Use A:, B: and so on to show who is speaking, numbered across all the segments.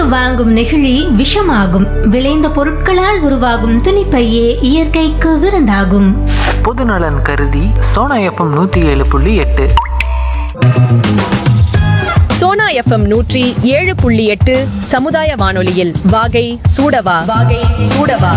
A: கொடுத்து வாங்கும் நெகிழி விஷமாகும் விளைந்த பொருட்களால் உருவாகும் துணிப்பையே இயற்கைக்கு விருந்தாகும்
B: பொதுநலன் கருதி சோனா எஃப்எம் நூற்றி ஏழு புள்ளி எட்டு
C: சோனா எஃப்எம் நூற்றி ஏழு புள்ளி எட்டு சமுதாய வானொலியில் வாகை சூடவா வாகை சூடவா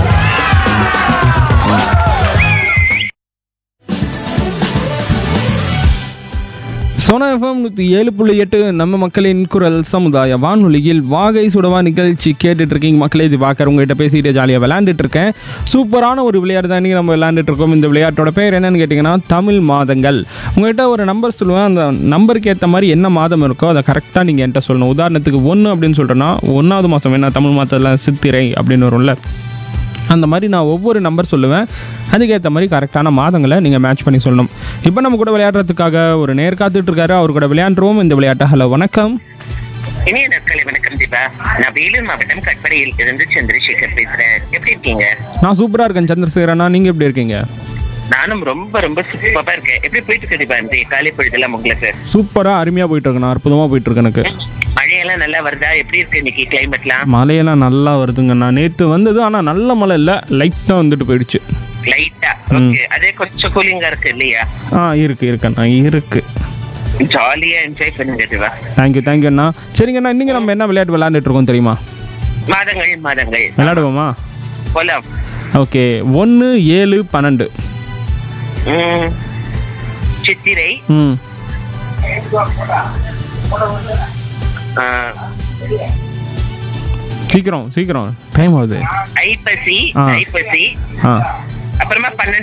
D: சோனா எஃப்எம் நூற்றி ஏழு புள்ளி எட்டு நம்ம மக்களின் குரல் சமுதாய வானொலியில் வாகை சுடவா நிகழ்ச்சி கேட்டுட்டு இருக்கீங்க மக்களே இது பார்க்குற உங்ககிட்ட பேசிட்டு ஜாலியாக விளையாண்டுட்டு இருக்கேன் சூப்பரான ஒரு விளையாட்டு தான் இன்றைக்கி நம்ம விளையாண்டுட்டு இருக்கோம் இந்த விளையாட்டோட பேர் என்னன்னு கேட்டிங்கன்னா தமிழ் மாதங்கள் உங்கள்கிட்ட ஒரு நம்பர் சொல்லுவேன் அந்த நம்பருக்கு ஏற்ற மாதிரி என்ன மாதம் இருக்கோ அதை கரெக்டாக நீங்கள் என்கிட்ட சொல்லணும் உதாரணத்துக்கு ஒன்று அப்படின்னு சொல்கிறேன்னா ஒன்றாவது மாதம் என்ன தமிழ் மாதத்தில் சித்திரை அப்படின்னு வரும்ல அந்த மாதிரி நான் ஒவ்வொரு நம்பர் சொல்லுவேன் அதுக்கேற்ற மாதிரி கரெக்டான மாதங்களை நீங்கள் மேட்ச் பண்ணி சொல்லணும் இப்போ நம்ம கூட விளையாடுறதுக்காக ஒரு நேர் காத்துட்டு இருக்காரு அவர் கூட விளையாண்டுருவோம் இந்த விளையாட்டை ஹலோ வணக்கம்
E: இனிய நாட்களை வணக்கம் தீபா நான் வேலூர் மாவட்டம் கட்படையில் இருந்து சந்திரசேகர் பேசுறேன் எப்படி இருக்கீங்க
D: நான் சூப்பராக இருக்கேன் சந்திரசேகரண்ணா நீங்கள் எப்படி இருக்கீங்க
E: நானும் ரொம்ப ரொம்ப சூப்பரா இருக்கேன் எப்படி போயிட்டு இருக்கு தீபா இந்த காலை பொழுதெல்லாம் உங்களுக்கு
D: சூப்பராக அருமையாக போயிட்டு இருக்கேன் அற்புதமாக போயிட்டு இருக்கு எனக்கு
E: மழையெல்லாம் நல்லா வருதா எப்படி இருக்கு இன்னைக்கு கிளைமேட்லாம்
D: மழையெல்லாம் நல்லா வருதுங்கண்ணா நேற்று வந்தது ஆனால் நல்ல மழை இல்லை லைட்டாக வந்துட்டு போயிடுச்சு
E: லைட்டா ஓகே அதே கொஞ்சம் கூலிங்கா இருக்கு இல்லையா
D: ஆ இருக்கு இருக்குண்ணா இருக்கு
E: ஜாலியா என்ஜாய் பண்ணுங்க தீபா
D: தேங்க்யூ தேங்க்யூண்ணா சரிங்கண்ணா இன்னைக்கு நம்ம என்ன விளையாட்டு விளையாண்டுட்டு இருக்கோம் தெரியுமா
E: மாதங்கள் மாதங்கள்
D: விளையாடுவோமா
E: போலாம்
D: ஓகே ஒன்று ஏழு பன்னெண்டு
E: உம், சித்திரை
D: ம்
E: ஆ,
D: சீக்கிரம் சீக்கிரம் டைம் ஆகுது
E: ஐப்பசி
D: ஆ.
E: ஐப்பசி
D: ஆ
E: அப்புறமா பன்னெண்டு